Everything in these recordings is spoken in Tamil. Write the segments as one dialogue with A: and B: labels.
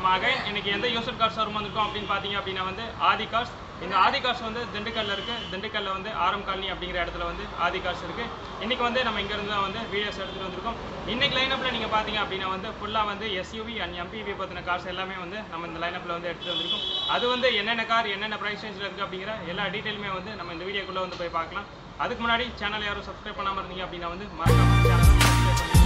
A: அகைன் இன்னைக்கு எந்த யூசர் கார் ஷோரூம் வந்திருக்கோம் அப்படின்னு பார்த்தீங்க அப்படின்னா வந்து ஆதி கார்ஸ் இந்த ஆதி கார்ஸ் வந்து திண்டுக்கல்ல இருக்கு திண்டுக்கல்ல வந்து ஆரம் காலனி அப்படிங்கிற இடத்துல வந்து ஆதி கார்ஸ் இருக்கு இன்னைக்கு வந்து நம்ம இங்க இருந்து தான் வந்து வீடியோஸ் எடுத்துட்டு வந்திருக்கோம் இன்னைக்கு லைனப்ல நீங்க பாத்தீங்க அப்படின்னா வந்து ஃபுல்லா வந்து எஸ்யூவி அண்ட் எம்பிவி பத்தின கார்ஸ் எல்லாமே வந்து நம்ம இந்த லைனப்ல வந்து எடுத்துட்டு வந்திருக்கோம் அது வந்து என்னென்ன கார் என்னென்ன பிரைஸ் ரேஞ்சில் இருக்கு அப்படிங்கிற எல்லா டீட்டெயிலுமே வந்து நம்ம இந்த வீடியோக்குள்ள வந்து போய் பார்க்கலாம் அதுக்கு முன்னாடி சேனல் யாரும் சப்ஸ்கிரைப் பண்ணாம இருந்தீங்க அப்படின்னா வந்து மறக்காம சேனலை சப்ஸ்கிரைப் பண்ணுங்க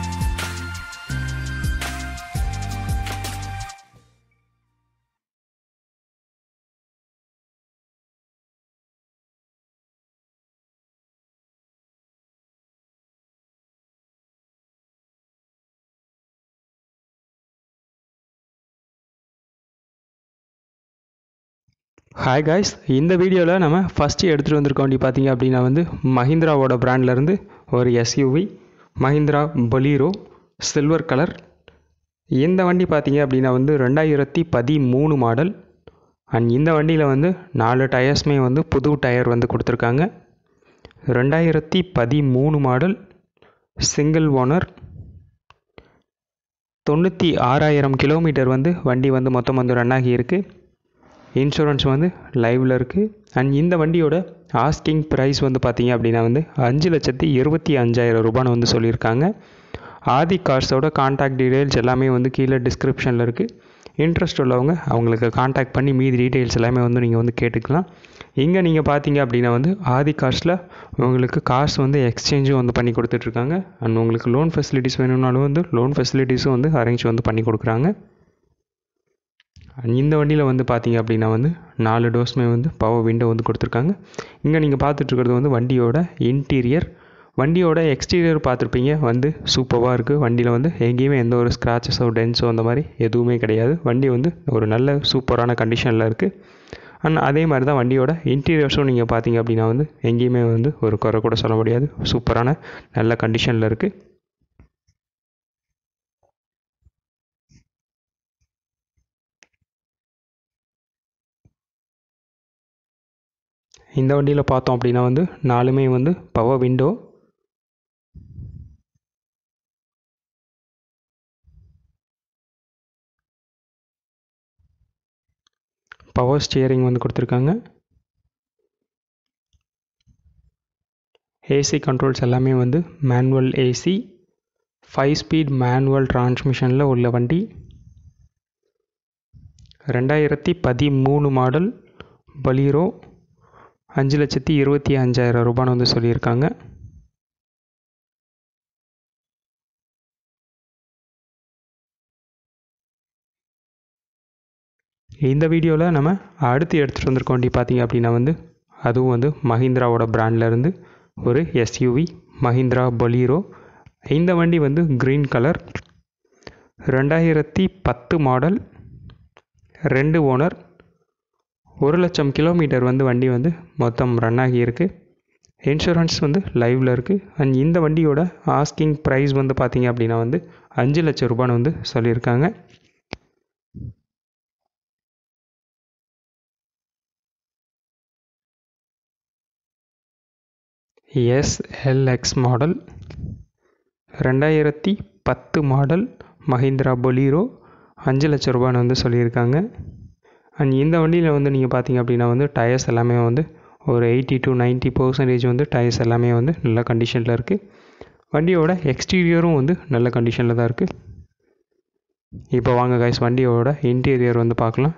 B: ஹாய் காய்ஸ் இந்த வீடியோவில் நம்ம ஃபஸ்ட்டு எடுத்துகிட்டு வந்திருக்க வண்டி பார்த்தீங்க அப்படின்னா வந்து மஹிந்திராவோட பிராண்ட்லேருந்து ஒரு SUV Mahindra Bolero silver colour இந்த வண்டி பார்த்தீங்க அப்படின்னா வந்து ரெண்டாயிரத்தி பதிமூணு மாடல் அண்ட் இந்த வண்டியில் வந்து நாலு டயர்ஸுமே வந்து புது டயர் வந்து கொடுத்துருக்காங்க ரெண்டாயிரத்தி பதிமூணு மாடல் சிங்கிள் ஓனர் தொண்ணூற்றி ஆறாயிரம் கிலோமீட்டர் வந்து வண்டி வந்து மொத்தம் வந்து ரன் ஆகியிருக்கு இன்சூரன்ஸ் வந்து லைவில் இருக்குது அண்ட் இந்த வண்டியோட ஆஸ்கிங் ப்ரைஸ் வந்து பார்த்தீங்க அப்படின்னா வந்து அஞ்சு லட்சத்தி இருபத்தி அஞ்சாயிரம் ரூபான்னு வந்து சொல்லியிருக்காங்க ஆதி கார்ஸோட காண்டாக்ட் டீடைல்ஸ் எல்லாமே வந்து கீழே டிஸ்கிரிப்ஷனில் இருக்குது இன்ட்ரெஸ்ட் உள்ளவங்க அவங்களுக்கு காண்டாக்ட் பண்ணி மீதி டீட்டெயில்ஸ் எல்லாமே வந்து நீங்கள் வந்து கேட்டுக்கலாம் இங்கே நீங்கள் பார்த்தீங்க அப்படின்னா வந்து ஆதி கார்ஸில் உங்களுக்கு கார்ஸ் வந்து எக்ஸ்சேஞ்சும் வந்து பண்ணி கொடுத்துட்ருக்காங்க அண்ட் உங்களுக்கு லோன் ஃபெசிலிட்டிஸ் வேணும்னாலும் வந்து லோன் ஃபெசிலிட்டிஸும் வந்து அரேஞ்ச் வந்து பண்ணி கொடுக்குறாங்க இந்த வண்டியில் வந்து பார்த்தீங்க அப்படின்னா வந்து நாலு டோர்ஸுமே வந்து பவர் விண்டோ வந்து கொடுத்துருக்காங்க இங்கே நீங்கள் பார்த்துட்ருக்கிறது வந்து வண்டியோட இன்டீரியர் வண்டியோட எக்ஸ்டீரியர் பார்த்துருப்பீங்க வந்து சூப்பராக இருக்குது வண்டியில் வந்து எங்கேயுமே எந்த ஒரு ஸ்க்ராச்சஸோ டென்ஸோ அந்த மாதிரி எதுவுமே கிடையாது வண்டி வந்து ஒரு நல்ல சூப்பரான கண்டிஷனில் இருக்குது அண்ட் அதே மாதிரி தான் வண்டியோட இன்டீரியர்ஸும் நீங்கள் பார்த்தீங்க அப்படின்னா வந்து எங்கேயுமே வந்து ஒரு குறை கூட சொல்ல முடியாது சூப்பரான நல்ல கண்டிஷனில் இருக்குது இந்த வண்டியில் பார்த்தோம் அப்படின்னா வந்து நாலுமே வந்து பவர் விண்டோ பவர் ஸ்டியரிங் வந்து கொடுத்துருக்காங்க ஏசி கண்ட்ரோல்ஸ் எல்லாமே வந்து manual AC five speed manual டிரான்ஸ்மிஷனில் உள்ள வண்டி ரெண்டாயிரத்தி பதிமூணு மாடல் பலீரோ அஞ்சு லட்சத்தி இருபத்தி அஞ்சாயிரம் ரூபான்னு வந்து சொல்லியிருக்காங்க இந்த வீடியோவில் நம்ம அடுத்து எடுத்துகிட்டு வந்திருக்க வண்டி பார்த்தீங்க அப்படின்னா வந்து அதுவும் வந்து மஹிந்திராவோட பிராண்ட்லேருந்து ஒரு எஸ்யூவி மஹிந்திரா பொலீரோ இந்த வண்டி வந்து க்ரீன் கலர் ரெண்டாயிரத்தி பத்து மாடல் ரெண்டு ஓனர் ஒரு லட்சம் கிலோமீட்டர் வந்து வண்டி வந்து மொத்தம் ரன் ஆகியிருக்கு இன்சூரன்ஸ் வந்து லைவில் இருக்குது அண்ட் இந்த வண்டியோட ஆஸ்கிங் ப்ரைஸ் வந்து பார்த்தீங்க அப்படின்னா வந்து அஞ்சு லட்சம் ரூபான்னு வந்து சொல்லியிருக்காங்க எஸ்எல்எக்ஸ் மாடல் ரெண்டாயிரத்தி பத்து மாடல் மஹிந்திரா பொலீரோ அஞ்சு லட்ச ரூபான்னு வந்து சொல்லியிருக்காங்க அண்ட் இந்த வண்டியில் வந்து நீங்கள் பார்த்தீங்க அப்படின்னா வந்து டயர்ஸ் எல்லாமே வந்து ஒரு எயிட்டி டு நைன்ட்டி பர்சன்டேஜ் வந்து டயர்ஸ் எல்லாமே வந்து நல்ல கண்டிஷனில் இருக்குது வண்டியோட எக்ஸ்டீரியரும் வந்து நல்ல கண்டிஷனில் தான் இருக்குது இப்போ வாங்க கைஸ் வண்டியோட இன்டீரியர் வந்து பார்க்கலாம்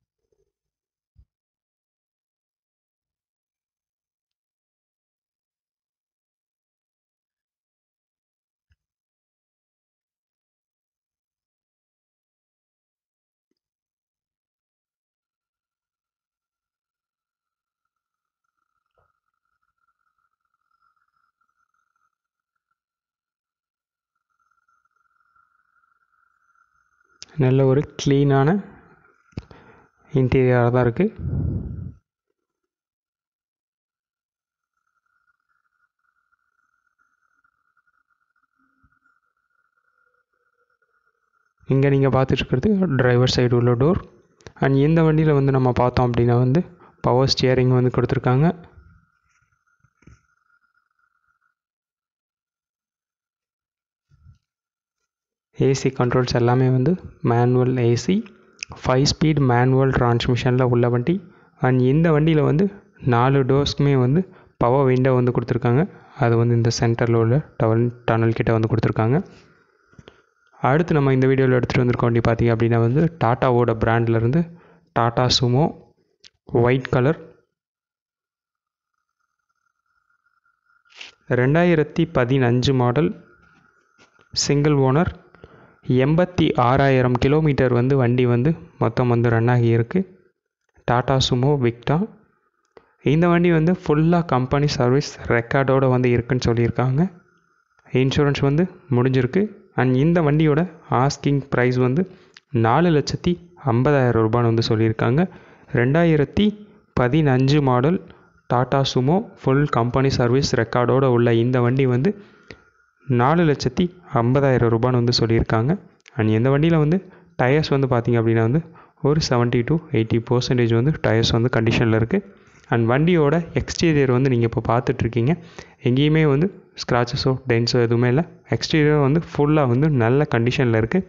B: நல்ல ஒரு க்ளீனான இன்டீரியராக தான் இருக்குது இங்கே நீங்கள் பார்த்துட்ருக்கிறது டிரைவர் சைடு உள்ள டோர் அண்ட் இந்த வண்டியில் வந்து நம்ம பார்த்தோம் அப்படின்னா வந்து பவர் ஸ்டியரிங் வந்து கொடுத்துருக்காங்க ஏசி கண்ட்ரோல்ஸ் எல்லாமே வந்து manual AC five speed manual டிரான்ஸ்மிஷனில் உள்ள வண்டி அண்ட் இந்த வண்டியில் வந்து நாலு டோர்ஸ்க்குமே வந்து பவர் விண்டோ வந்து கொடுத்துருக்காங்க அது வந்து இந்த சென்டரில் உள்ள டவல் டனல் கிட்ட வந்து கொடுத்துருக்காங்க அடுத்து நம்ம இந்த வீடியோவில் எடுத்துகிட்டு வந்திருக்க வண்டி பார்த்திங்க அப்படின்னா வந்து டாட்டாவோட பிராண்ட்லேருந்து டாட்டா சுமோ ஒயிட் கலர் ரெண்டாயிரத்தி பதினஞ்சு மாடல் சிங்கிள் ஓனர் எண்பத்தி ஆறாயிரம் கிலோமீட்டர் வந்து வண்டி வந்து மொத்தம் வந்து ரன் ஆகி இருக்குது டாடா சுமோ விக்டா இந்த வண்டி வந்து ஃபுல்லாக கம்பெனி சர்வீஸ் ரெக்கார்டோடு வந்து இருக்குன்னு சொல்லியிருக்காங்க இன்சூரன்ஸ் வந்து முடிஞ்சிருக்கு அண்ட் இந்த வண்டியோட ஆஸ்கிங் ப்ரைஸ் வந்து நாலு லட்சத்தி ஐம்பதாயிரம் ரூபான்னு வந்து சொல்லியிருக்காங்க ரெண்டாயிரத்தி பதினஞ்சு model Tata Sumo full company service ரெக்கார்டோடு உள்ள இந்த வண்டி வந்து நாலு லட்சத்தி ஐம்பதாயிரம் ரூபான்னு வந்து சொல்லியிருக்காங்க அண்ட் இந்த வண்டியில் வந்து டயர்ஸ் வந்து பார்த்திங்க அப்படின்னா வந்து ஒரு செவன்ட்டி டு எயிட்டி பர்சன்டேஜ் வந்து டயர்ஸ் வந்து கண்டிஷனில் இருக்குது அண்ட் வண்டியோட எக்ஸ்டீரியர் வந்து நீங்கள் இப்போ பார்த்துட்ருக்கீங்க எங்கேயுமே வந்து ஸ்க்ராச்சஸோ டென்ஸோ எதுவுமே இல்லை எக்ஸ்டீரியர் வந்து ஃபுல்லாக வந்து நல்ல கண்டிஷனில் இருக்குது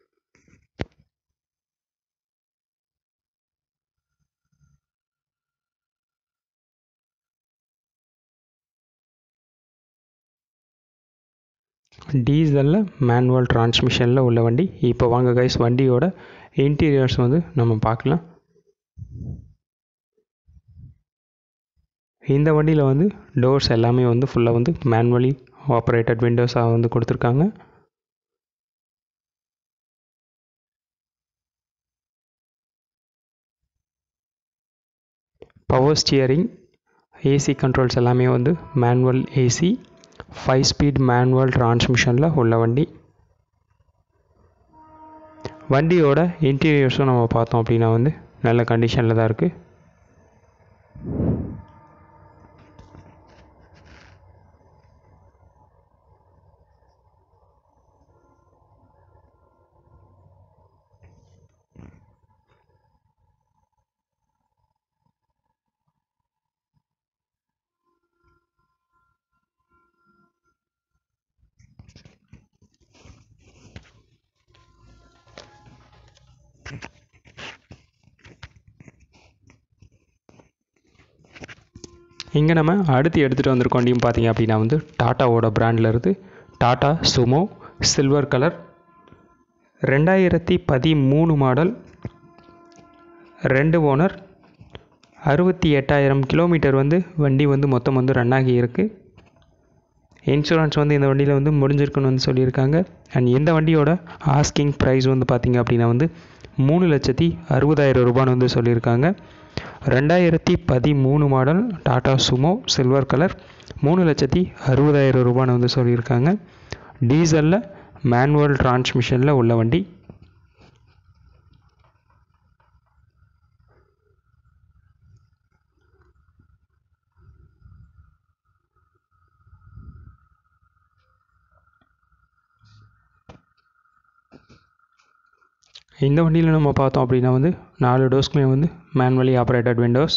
B: டீசலில் மேனுவல் டிரான்ஸ்மிஷனில் உள்ள வண்டி இப்போ வாங்க கைஸ் வண்டியோட இன்டீரியர்ஸ் வந்து நம்ம பார்க்கலாம் இந்த வண்டியில் வந்து டோர்ஸ் எல்லாமே வந்து ஃபுல்லாக வந்து மேனுவலி ஆப்ரேட்டட் விண்டோஸாக வந்து கொடுத்துருக்காங்க பவர் ஸ்டியரிங் ஏசி கண்ட்ரோல்ஸ் எல்லாமே வந்து manual AC five speed manual டிரான்ஸ்மிஷனில் உள்ள வண்டி வண்டியோட இன்டீரியர்ஸும் நம்ம பார்த்தோம் அப்படின்னா வந்து நல்ல கண்டிஷனில் தான் இருக்குது இங்கே நம்ம அடுத்து எடுத்துகிட்டு வந்திருக்க வண்டியும் பார்த்தீங்க அப்படின்னா வந்து டாட்டாவோட பிராண்டில் இருந்து டாட்டா சுமோ சில்வர் கலர் ரெண்டாயிரத்தி பதிமூணு மாடல் ரெண்டு ஓனர் அறுபத்தி எட்டாயிரம் கிலோமீட்டர் வந்து வண்டி வந்து மொத்தம் வந்து ரன் ஆகி இருக்குது இன்சூரன்ஸ் வந்து இந்த வண்டியில் வந்து முடிஞ்சிருக்குன்னு வந்து சொல்லியிருக்காங்க அண்ட் இந்த வண்டியோட ஆஸ்கிங் ப்ரைஸ் வந்து பார்த்திங்க அப்படின்னா வந்து மூணு லட்சத்தி அறுபதாயிரம் ரூபான்னு வந்து சொல்லியிருக்காங்க ரெண்டாயிரத்தி பதிமூணு model Tata Sumo silver colour மூணு லட்சத்தி அறுபதாயிரம் ரூபான்னு வந்து சொல்லியிருக்காங்க டீசலில் மேனுவல் டிரான்ஸ்மிஷனில் உள்ள வண்டி இந்த வண்டியில் நம்ம பார்த்தோம் அப்படின்னா வந்து நாலு டோஸ்க்குமே வந்து manually operated windows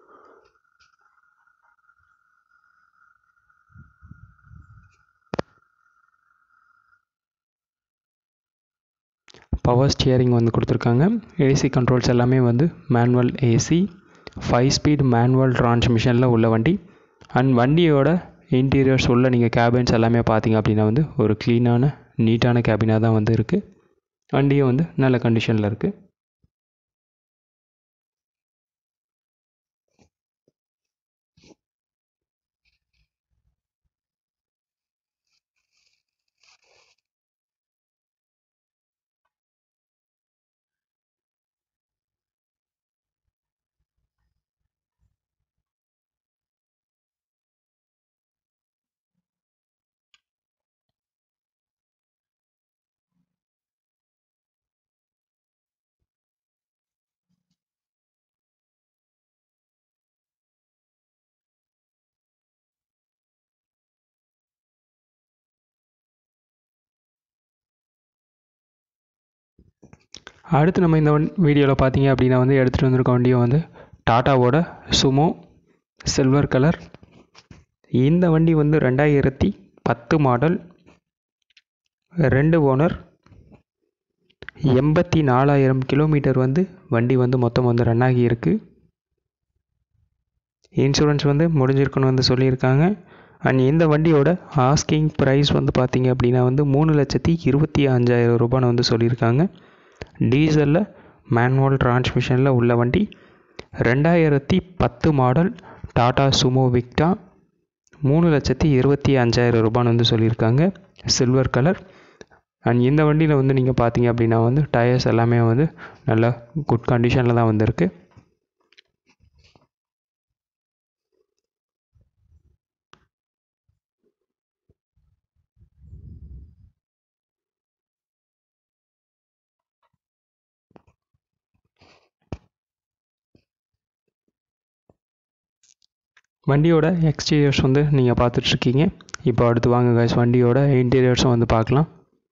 B: power steering வந்து கொடுத்துருக்காங்க ஏசி கண்ட்ரோல்ஸ் எல்லாமே வந்து manual AC five speed manual டிரான்ஸ்மிஷனில் உள்ள வண்டி அண்ட் வண்டியோட இன்டீரியர்ஸ் உள்ள நீங்கள் கேபின்ஸ் எல்லாமே பார்த்தீங்க அப்படின்னா வந்து ஒரு க்ளீனான நீட்டான கேபினாக தான் வந்து இருக்குது வண்டியும் வந்து நல்ல கண்டிஷனில் இருக்குது அடுத்து நம்ம இந்த வீடியோவில் பார்த்தீங்க அப்படின்னா வந்து எடுத்துகிட்டு வந்திருக்க வண்டியும் வந்து டாட்டாவோட சுமோ சில்வர் கலர் இந்த வண்டி வந்து ரெண்டாயிரத்தி பத்து மாடல் ரெண்டு ஓனர் எண்பத்தி நாலாயிரம் கிலோமீட்டர் வந்து வண்டி வந்து மொத்தம் வந்து ரன் ஆகி இருக்குது இன்சூரன்ஸ் வந்து முடிஞ்சிருக்குன்னு வந்து சொல்லியிருக்காங்க அண்ட் இந்த வண்டியோட ஆஸ்கிங் ப்ரைஸ் வந்து பார்த்தீங்க அப்படின்னா வந்து மூணு லட்சத்தி இருபத்தி அஞ்சாயிரம் ரூபான்னு வந்து சொல்லியிருக்காங்க டீசலில் மேனுவல் டிரான்ஸ்மிஷனில் உள்ள வண்டி ரெண்டாயிரத்தி பத்து மாடல் டாடா சுமோ விக்டா மூணு லட்சத்தி இருபத்தி அஞ்சாயிரம் ரூபான்னு வந்து சொல்லியிருக்காங்க சில்வர் கலர் அண்ட் இந்த வண்டியில் வந்து நீங்கள் பார்த்தீங்க அப்படின்னா வந்து டயர்ஸ் எல்லாமே வந்து நல்ல குட் கண்டிஷனில் தான் வந்திருக்கு வண்டியோட எக்ஸ்டீரியர்ஸ் வந்து நீங்கள் பார்த்துட்ருக்கீங்க இப்போ அடுத்து வாங்க guys வண்டியோட இன்டீரியர்ஸும் வந்து பார்க்கலாம்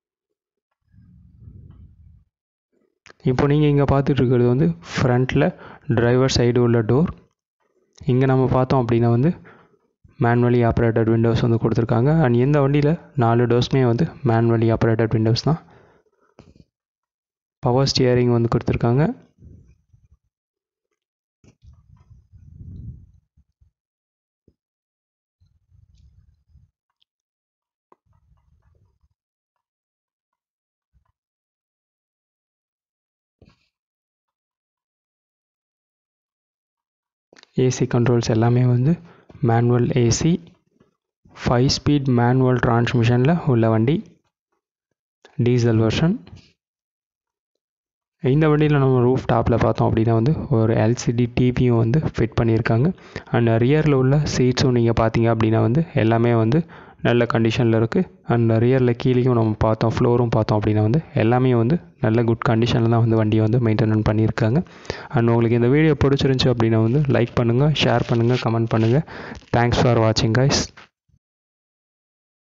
B: இப்போ நீங்கள் இங்கே பார்த்துட்டு இருக்கிறது வந்து ஃப்ரண்ட்டில் டிரைவர் சைடு உள்ள டோர் இங்கே நம்ம பார்த்தோம் அப்படின்னா வந்து மேனுவலி ஆப்ரேட்டட் விண்டோஸ் வந்து கொடுத்துருக்காங்க அண்ட் இந்த வண்டியில் நாலு டோர்ஸுமே வந்து மேனுவலி ஆப்ரேட்டட் விண்டோஸ் தான் பவர் ஸ்டியரிங் வந்து கொடுத்துருக்காங்க ஏசி கண்ட்ரோல்ஸ் எல்லாமே வந்து manual AC five speed manual டிரான்ஸ்மிஷனில் உள்ள வண்டி டீசல் வெர்ஷன் இந்த வண்டியில் நம்ம ரூஃப் டாப்பில் பார்த்தோம் அப்படின்னா வந்து ஒரு எல்சிடி டிவியும் வந்து ஃபிட் பண்ணியிருக்காங்க அண்ட் ரியரில் உள்ள சீட்ஸும் நீங்கள் பார்த்தீங்க அப்படின்னா வந்து எல்லாமே வந்து நல்ல கண்டிஷனில் இருக்குது அண்ட் ரியரில் கீழேயும் நம்ம பார்த்தோம் ஃப்ளோரும் பார்த்தோம் அப்படின்னா வந்து எல்லாமே வந்து நல்ல குட் கண்டிஷனில் தான் வந்து வண்டியை வந்து மெயின்டைன் பண்ணியிருக்காங்க அண்ட் உங்களுக்கு இந்த வீடியோ பிடிச்சிருந்துச்சி அப்படின்னா வந்து லைக் பண்ணுங்கள் ஷேர் பண்ணுங்கள் கமெண்ட் பண்ணுங்கள் தேங்க்ஸ் ஃபார் வாட்சிங் கைஸ்